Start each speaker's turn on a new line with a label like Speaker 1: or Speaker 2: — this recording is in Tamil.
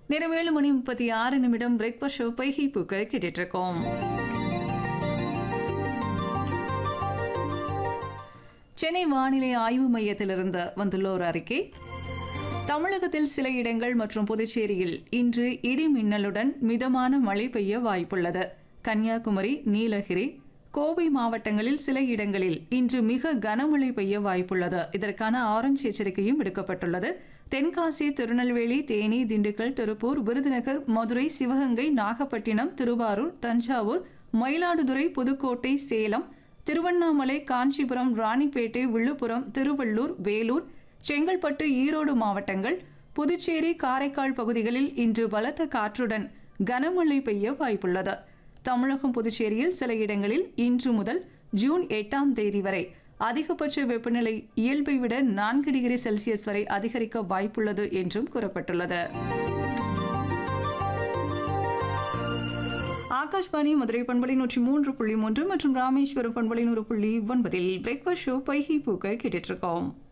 Speaker 1: நேரம் ஏழு மணி முப்பத்தி ஆறு நிமிடம் பிரேக்ஃபாஸ்ட் ஷோ பைகி பூக்கள் கேட்டுட்டு இருக்கோம் சென்னை வானிலை ஆய்வு மையத்திலிருந்து வந்துள்ள ஒரு அறிக்கை தமிழகத்தில் சில இடங்கள் மற்றும் புதுச்சேரியில் இன்று இடி மின்னலுடன் மிதமான மழை பெய்ய வாய்ப்புள்ளது கன்னியாகுமரி நீலகிரி கோவை மாவட்டங்களில் சில இடங்களில் இன்று மிக கனமழை பெய்ய வாய்ப்புள்ளது இதற்கான ஆரஞ்சு எச்சரிக்கையும் விடுக்கப்பட்டுள்ளது தென்காசி திருநெல்வேலி தேனி திண்டுக்கல் திருப்பூர் விருதுநகர் மதுரை சிவகங்கை நாகப்பட்டினம் திருவாரூர் தஞ்சாவூர் மயிலாடுதுறை புதுக்கோட்டை சேலம் திருவண்ணாமலை காஞ்சிபுரம் ராணிப்பேட்டை விழுப்புரம் திருவள்ளூர் வேலூர் செங்கல்பட்டு ஈரோடு மாவட்டங்கள் புதுச்சேரி காரைக்கால் பகுதிகளில் இன்று பலத்த காற்றுடன் கனமழை பெய்ய வாய்ப்புள்ளது தமிழகம் புதுச்சேரியில் சில இடங்களில் இன்று முதல் ஜூன் எட்டாம் தேதி வரை அதிகபட்ச வெப்பநிலை இயல்பை விட நான்கு டிகிரி செல்சியஸ் வரை அதிகரிக்க வாய்ப்புள்ளது என்றும் கூறப்பட்டுள்ளது ஆகாஷ்வாணி மதுரை பண்பலை நூற்றி மூன்று புள்ளி மூன்று மற்றும் ராமேஸ்வரம் பண்பலை நூறு புள்ளி ஒன்பதில் பிரேக்ஃபாஸ்ட் ஷோ பைகி பூக்கள் கேட்டுட்டு இருக்கோம்